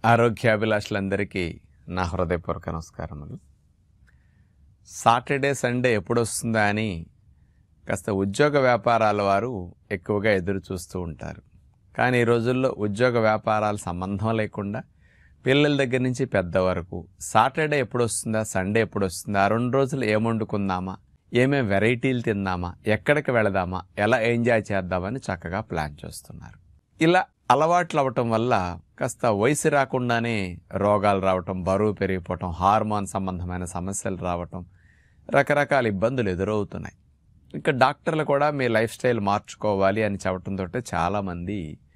ఆరోగ్యాభిలాషులందరికీ నా హృదయపూర్వక నమస్కారములు సాటర్డే సండే ఎప్పుడు వస్తుందా అని కాస్త ఉద్యోగ వ్యాపారాల వారు ఎక్కువగా ఎదురు చూస్తూ ఉంటారు కానీ ఈ రోజుల్లో ఉద్యోగ వ్యాపారాల సంబంధం లేకుండా పిల్లల దగ్గర నుంచి పెద్ద వరకు సాటర్డే ఎప్పుడు వస్తుందా సండే ఎప్పుడు వస్తుందా ఆ రెండు రోజులు ఏం వండుకుందామా ఏమేం వెరైటీలు తిందామా ఎక్కడికి వెళదామా ఎలా ఎంజాయ్ చేద్దామని చక్కగా ప్లాన్ చేస్తున్నారు ఇలా అలవాట్లు అవ్వటం వల్ల కాస్త వయసు రాకుండానే రోగాలు రావటం బరువు పెరిగిపోవటం హార్మోన్ సంబంధమైన సమస్యలు రావటం రకరకాల ఇబ్బందులు ఎదురవుతున్నాయి ఇంకా డాక్టర్లు కూడా మీ లైఫ్ స్టైల్ మార్చుకోవాలి అని చెప్పడంతో చాలామంది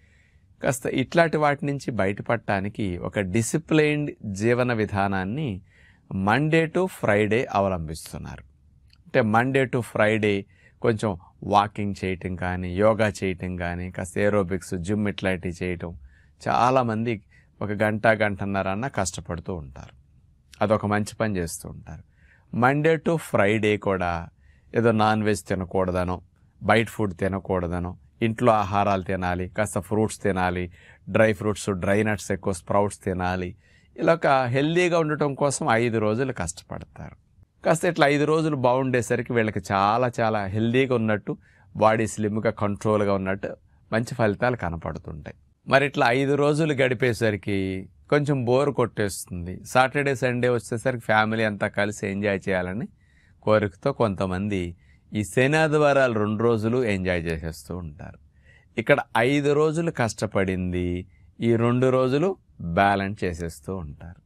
కాస్త ఇట్లాంటి వాటి నుంచి బయటపడటానికి ఒక డిసిప్లైన్డ్ జీవన విధానాన్ని మండే టు ఫ్రైడే అవలంబిస్తున్నారు అంటే మండే టు ఫ్రైడే కొంచెం వాకింగ్ చేయటం కానీ యోగా చేయటం కానీ కాస్త ఏరోబిక్స్ జిమ్ ఇట్లాంటివి చేయటం చాలామంది ఒక గంట గంటన్నర అన్న కష్టపడుతూ ఉంటారు అదొక మంచి పని చేస్తూ ఉంటారు మండే టు ఫ్రైడే కూడా ఏదో నాన్ వెజ్ తినకూడదనో బయట ఫుడ్ తినకూడదనో ఇంట్లో ఆహారాలు తినాలి కాస్త ఫ్రూట్స్ తినాలి డ్రై ఫ్రూట్స్ డ్రై నట్స్ ఎక్కువ స్ప్రౌట్స్ తినాలి ఇలా ఒక హెల్దీగా ఉండటం కోసం ఐదు రోజులు కష్టపడతారు కాస్త ఇట్లా ఐదు రోజులు బాగుండేసరికి వీళ్ళకి చాలా చాలా హెల్దీగా ఉన్నట్టు బాడీ స్లిమ్గా కంట్రోల్గా ఉన్నట్టు మంచి ఫలితాలు కనపడుతుంటాయి మరి ఇట్లా ఐదు రోజులు గడిపేసరికి కొంచెం బోర్ కొట్టేస్తుంది సాటర్డే సండే వచ్చేసరికి ఫ్యామిలీ అంతా కలిసి ఎంజాయ్ చేయాలని కోరికతో కొంతమంది ఈ శనాదివారాలు రెండు రోజులు ఎంజాయ్ చేసేస్తూ ఉంటారు ఇక్కడ ఐదు రోజులు కష్టపడింది ఈ రెండు రోజులు బ్యాలెన్స్ చేసేస్తూ ఉంటారు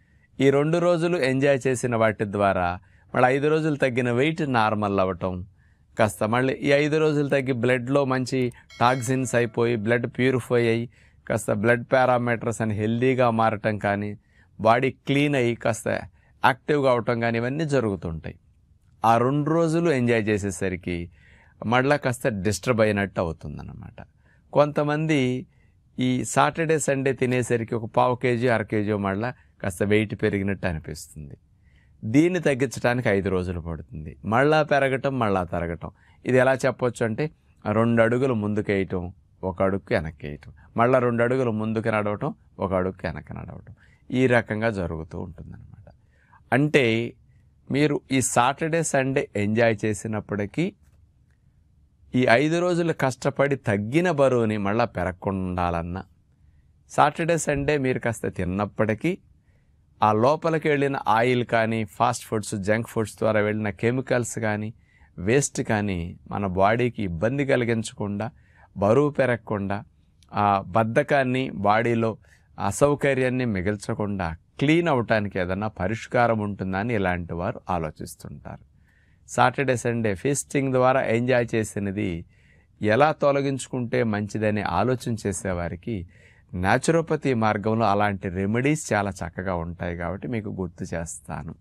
ఈ రెండు రోజులు ఎంజాయ్ చేసిన వాటి ద్వారా మళ్ళీ ఐదు రోజులు తగ్గిన వెయిట్ నార్మల్ అవ్వటం కాస్త మళ్ళీ ఈ ఐదు రోజులు తగ్గి బ్లడ్లో మంచి టాక్సిన్స్ అయిపోయి బ్లడ్ ప్యూరిఫై అయ్యి కాస్త బ్లడ్ పారామీటర్స్ అని హెల్దీగా మారటం కానీ బాడీ క్లీన్ అయ్యి కాస్త యాక్టివ్గా అవటం కానీ ఇవన్నీ జరుగుతుంటాయి ఆ రెండు రోజులు ఎంజాయ్ చేసేసరికి మళ్ళీ కాస్త డిస్టర్బ్ అయినట్టు అవుతుందన్నమాట కొంతమంది ఈ సాటర్డే సండే తినేసరికి ఒక పావు కేజీ అర కేజీ మళ్ళీ కాస్త వెయిట్ పెరిగినట్టు అనిపిస్తుంది దీన్ని తగ్గించడానికి ఐదు రోజులు పడుతుంది మళ్ళా పెరగటం మళ్ళా తరగటం ఇది ఎలా చెప్పొచ్చు అంటే రెండు అడుగులు ముందుకు వేయటం ఒక అడుగు వెనక్కి వేయటం మళ్ళీ రెండు అడుగులు ముందుకు నడవటం ఒక అడుగు వెనక్కి నడవటం ఈ రకంగా జరుగుతూ ఉంటుందన్నమాట అంటే మీరు ఈ సాటర్డే సండే ఎంజాయ్ చేసినప్పటికీ ఈ ఐదు రోజులు కష్టపడి తగ్గిన బరువుని మళ్ళీ పెరగకుండా ఉండాలన్నా సాటర్డే సండే మీరు కాస్త తిన్నప్పటికీ ఆ లోపలికి వెళ్ళిన ఆయిల్ కానీ ఫాస్ట్ ఫుడ్స్ జంక్ ఫుడ్స్ ద్వారా వెళ్ళిన కెమికల్స్ కానీ వేస్ట్ కానీ మన బాడీకి ఇబ్బంది కలిగించకుండా బరువు పెరగకుండా ఆ బద్ధకాన్ని బాడీలో అసౌకర్యాన్ని మిగిల్చకుండా క్లీన్ అవటానికి ఏదన్నా పరిష్కారం ఉంటుందని ఇలాంటి వారు ఆలోచిస్తుంటారు సాటర్డే సండే ఫీస్టింగ్ ద్వారా ఎంజాయ్ చేసినది ఎలా తొలగించుకుంటే మంచిదని ఆలోచన చేసేవారికి న్యాచురోపతి మార్గంలో అలాంటి రెమెడీస్ చాలా చక్కగా ఉంటాయి కాబట్టి మీకు గుర్తు చేస్తాను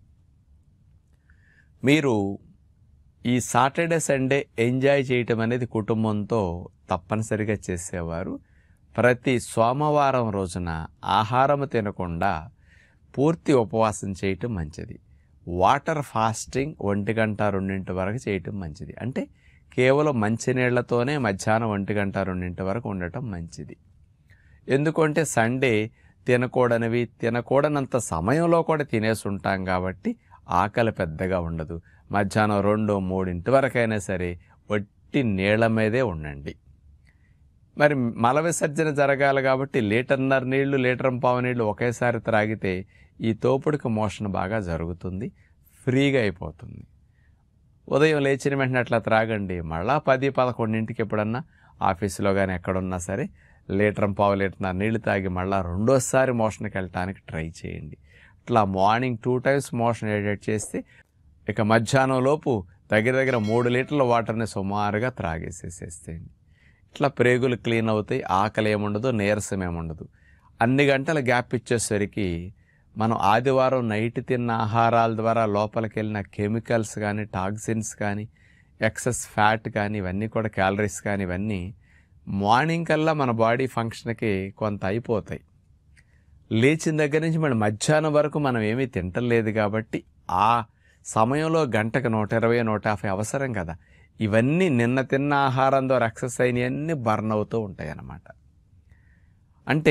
మీరు ఈ సాటర్డే సండే ఎంజాయ్ చేయటం అనేది కుటుంబంతో తప్పనిసరిగా చేసేవారు ప్రతి సోమవారం రోజున ఆహారం తినకుండా పూర్తి ఉపవాసం చేయటం మంచిది వాటర్ ఫాస్టింగ్ ఒంటి గంట రెండింటి వరకు చేయటం మంచిది అంటే కేవలం మంచినీళ్లతోనే మధ్యాహ్నం ఒంటి గంట రెండింటి వరకు ఉండటం మంచిది ఎందుకంటే సండే తినకూడనివి తినకూడనంత సమయంలో కూడా తినేసి ఉంటాం కాబట్టి ఆకలి పెద్దగా ఉండదు మధ్యాహ్నం రెండు మూడింటి వరకైనా సరే వట్టి నీళ్ల మీదే ఉండండి మరి మల విసర్జన జరగాలి కాబట్టి లీటర్న్నర నీళ్లు లీటర్ పావు నీళ్లు ఒకేసారి త్రాగితే ఈ తోపుడికి మోషన్ బాగా జరుగుతుంది ఫ్రీగా అయిపోతుంది ఉదయం లేచిన వెంటనే అట్లా త్రాగండి మళ్ళా పది పదకొండింటికి ఎప్పుడన్నా ఆఫీసులో కానీ ఎక్కడున్నా సరే లీటర్ పావు లీటర్ నీళ్లు తాగి మళ్ళీ రెండోసారి మోషన్కి వెళ్ళటానికి ట్రై చేయండి ఇట్లా మార్నింగ్ టూ టైమ్స్ మోషన్ ఎడిట్ చేస్తే ఇక మధ్యాహ్నం లోపు దగ్గర దగ్గర మూడు లీటర్ల వాటర్ని సుమారుగా త్రాగేసేసేసేయండి ఇట్లా ప్రేగులు క్లీన్ అవుతాయి ఆకలి ఏముండదు నీరసం ఏముండదు అన్ని గంటల గ్యాప్ ఇచ్చేసరికి మనం ఆదివారం నైట్ తిన్న ఆహారాల ద్వారా లోపలికి వెళ్ళిన కెమికల్స్ కానీ టాక్సిన్స్ కానీ ఎక్సెస్ ఫ్యాట్ కానీ ఇవన్నీ కూడా క్యాలరీస్ కానీ ఇవన్నీ మార్నింగ్ కల్లా మన బాడీ ఫంక్షన్కి కొంత అయిపోతాయి లేచిన దగ్గర నుంచి మన మధ్యాహ్నం వరకు మనం ఏమీ తింటలేదు కాబట్టి ఆ సమయంలో గంటకు నూట ఇరవై నూట యాభై అవసరం కదా ఇవన్నీ నిన్న తిన్న ఆహారం ద్వారా ఎక్సర్సైజ్ అన్నీ బర్న్ అవుతూ ఉంటాయి అన్నమాట అంటే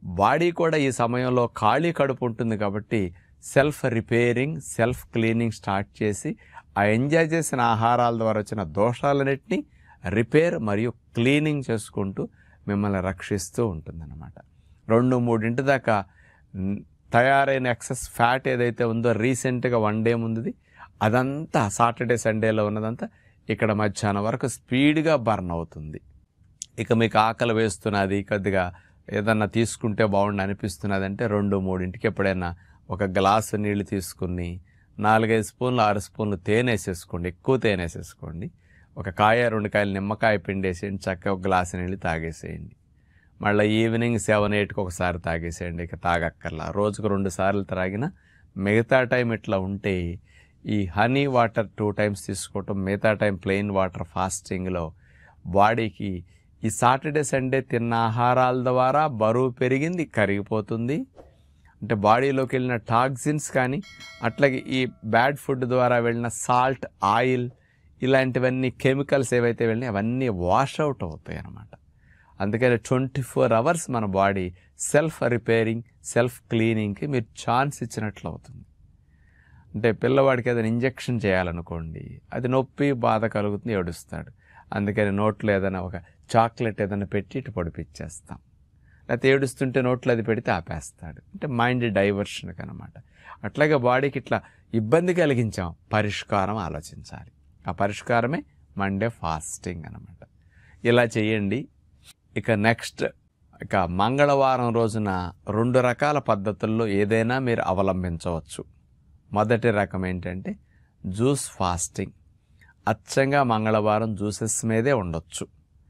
బాడీ కూడా ఈ సమయంలో ఖాళీ కడుపు ఉంటుంది కాబట్టి self repairing self cleaning start చేసి ఆ ఎంజాయ్ చేసిన ఆహారాల ద్వారా వచ్చిన దోషాలన్నింటినీ రిపేర్ మరియు క్లీనింగ్ చేసుకుంటూ మిమ్మల్ని రక్షిస్తూ ఉంటుందన్నమాట రెండు మూడింటి దాకా న్- తయారైన ఎక్సెస్ ఫ్యాట్ ఏదైతే ఉందో రీసెంట్గా వన్ డే ముందుది అదంతా సాటర్డే సండేలో ఉన్నదంతా ఇక్కడ మధ్యాహ్నం వరకు స్పీడ్గా బర్న్ అవుతుంది ఇక మీకు ఆకలి వేస్తున్నది కొద్దిగా ఏదన్నా తీసుకుంటే బాగుండు అనిపిస్తున్నది అంటే రెండు మూడింటికి ఎప్పుడైనా ఒక గ్లాసు నీళ్లు తీసుకుని నాలుగైదు స్పూన్లు ఆరు స్పూన్లు తేనె వేసేసుకోండి ఎక్కువ తేనె వేసేసుకోండి ఒక కాయ రెండు కాయలు నిమ్మకాయ పిండేసేయండి చక్కగా ఒక గ్లాసు నీళ్ళు తాగేసేయండి మళ్ళీ ఈవినింగ్ సెవెన్ ఎయిట్కి ఒకసారి తాగేసేయండి ఇక తాగక్కర్లా రోజుకు రెండు సార్లు త్రాగిన మిగతా టైం ఇట్లా ఉంటే ఈ హనీ వాటర్ టూ టైమ్స్ తీసుకోవటం మిగతా టైం ప్లెయిన్ వాటర్ ఫాస్టింగ్లో బాడీకి ఈ సాటర్డే సండే తిన్న ఆహారాల ద్వారా బరువు పెరిగింది కరిగిపోతుంది అంటే బాడీలోకి వెళ్ళిన టాక్సిన్స్ కానీ అట్లాగే ఈ బ్యాడ్ ఫుడ్ ద్వారా వెళ్ళిన సాల్ట్ ఆయిల్ ఇలాంటివన్నీ కెమికల్స్ ఏవైతే వెళ్ళినాయి అవన్నీ వాష్ అవుట్ అవుతాయి అన్నమాట అందుకని ట్వంటీ ఫోర్ అవర్స్ మన బాడీ సెల్ఫ్ రిపేరింగ్ సెల్ఫ్ క్లీనింగ్కి మీరు ఛాన్స్ ఇచ్చినట్లు అవుతుంది అంటే పిల్లవాడికి ఏదైనా ఇంజెక్షన్ చేయాలనుకోండి అది నొప్పి బాధ కలుగుతుంది ఏడుస్తాడు అందుకని నోట్లో ఏదైనా ఒక చాక్లెట్ ఏదైనా పెట్టి ఇటు పొడిపిచ్చేస్తాం లేకపోతే ఏడుస్తుంటే నోట్లో అది పెడితే ఆపేస్తాడు అంటే మైండ్ డైవర్షన్కి అనమాట అట్లాగే బాడీకి ఇట్లా ఇబ్బంది కలిగించాం పరిష్కారం ఆలోచించాలి ఆ పరిష్కారమే మండే ఫాస్టింగ్ అనమాట ఇలా చేయండి ఇక నెక్స్ట్ ఇక మంగళవారం రోజున రెండు రకాల పద్ధతుల్లో ఏదైనా మీరు అవలంబించవచ్చు మొదటి రకం ఏంటంటే జ్యూస్ ఫాస్టింగ్ అచ్చంగా మంగళవారం జ్యూసెస్ మీదే ఉండొచ్చు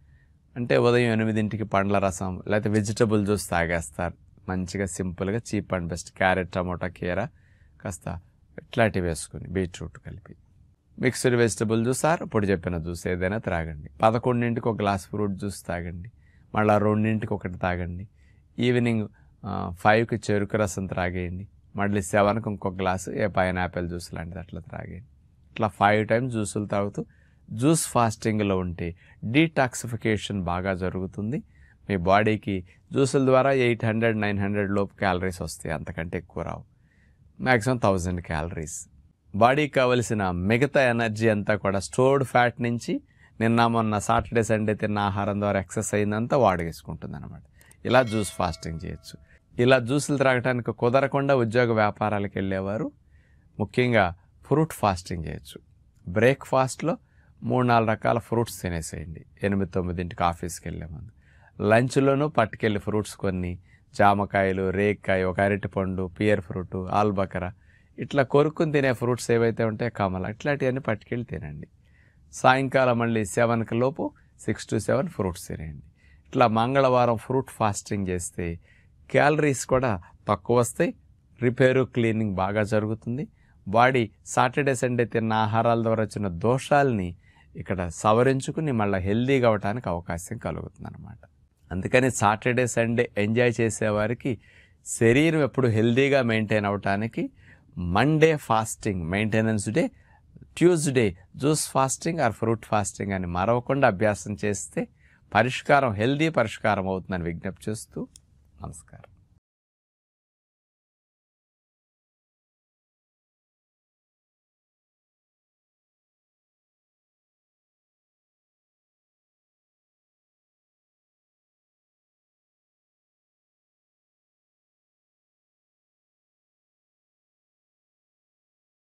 అంటే ఉదయం ఎనిమిదింటికి పండ్ల రసం లేకపోతే వెజిటబుల్ జ్యూస్ తాగేస్తారు మంచిగా సింపుల్గా cheap and best carrot tomato కీర కాస్త ఇట్లాంటివి వేసుకుని బీట్రూట్ కలిపి మిక్స్డ్ వెజిటబుల్ జ్యూస్ ఆర్ ఇప్పుడు చెప్పిన జ్యూస్ ఏదైనా త్రాగండి పదకొండింటికి ఒక గ్లాస్ ఫ్రూట్ జ్యూస్ తాగండి మళ్ళీ రెండింటికి ఒకటి తాగండి ఈవినింగ్ ఫైవ్కి చెరుకు రసం త్రాగేయండి మళ్ళీ సెవెన్కి ఇంకొక గ్లాసు ఏ పైనాపిల్ జ్యూస్ లాంటిది అట్లా త్రాగేయండి ఇట్లా ఫైవ్ టైమ్స్ జ్యూసులు తాగుతూ జ్యూస్ ఫాస్టింగ్లో ఉంటే డీటాక్సిఫికేషన్ బాగా జరుగుతుంది మీ బాడీకి జ్యూసుల ద్వారా ఎయిట్ హండ్రెడ్ నైన్ హండ్రెడ్ లోపు క్యాలరీస్ వస్తాయి అంతకంటే ఎక్కువ రావు మ్యాక్సిమం థౌజండ్ క్యాలరీస్ బాడీకి కావలసిన మిగతా ఎనర్జీ అంతా కూడా స్టోర్డ్ ఫ్యాట్ నుంచి నిన్న మొన్న సాటర్డే సండే తిన్న ఆహారం ద్వారా ఎక్సెస్ అయిందంతా వాడేసుకుంటుంది అనమాట ఇలా జ్యూస్ ఫాస్టింగ్ చేయొచ్చు ఇలా జ్యూసులు త్రాగడానికి కుదరకుండా ఉద్యోగ వ్యాపారాలకు వెళ్ళేవారు ముఖ్యంగా ఫ్రూట్ ఫాస్టింగ్ చేయొచ్చు బ్రేక్ఫాస్ట్లో మూడు నాలుగు రకాల ఫ్రూట్స్ తినేసేయండి ఎనిమిది తొమ్మిదింటికి ఆఫీస్కి వెళ్ళే ముందు లంచ్లోనూ పట్టుకెళ్ళి ఫ్రూట్స్ కొన్ని జామకాయలు రేక్కాయ ఒక అరటిపండు పియర్ ఫ్రూట్ ఆల్బకర ఇట్లా కొరుక్కుని తినే ఫ్రూట్స్ ఏవైతే ఉంటాయో కమల ఇట్లాంటివన్నీ పట్టుకెళ్ళి తినండి సాయంకాలం మళ్ళీ సెవెన్కి లోపు సిక్స్ టు సెవెన్ ఫ్రూట్స్ తినేయండి ఇట్లా మంగళవారం ఫ్రూట్ ఫాస్టింగ్ చేస్తే క్యాలరీస్ కూడా తక్కువ వస్తాయి రిపేరు క్లీనింగ్ బాగా జరుగుతుంది బాడీ సాటర్డే సండే తిన్న ఆహారాల ద్వారా వచ్చిన దోషాలని ఇక్కడ సవరించుకుని మళ్ళీ హెల్దీగా అవడానికి అవకాశం కలుగుతుంది అనమాట అందుకని సాటర్డే సండే ఎంజాయ్ చేసేవారికి శరీరం ఎప్పుడు హెల్దీగా మెయింటైన్ అవటానికి Monday fasting maintenance day Tuesday juice fasting or fruit fasting అని మరవకుండా అభ్యాసం చేస్తే పరిష్కారం హెల్దీ పరిష్కారం అవుతుందని విజ్ఞప్తి చేస్తూ నమస్కారం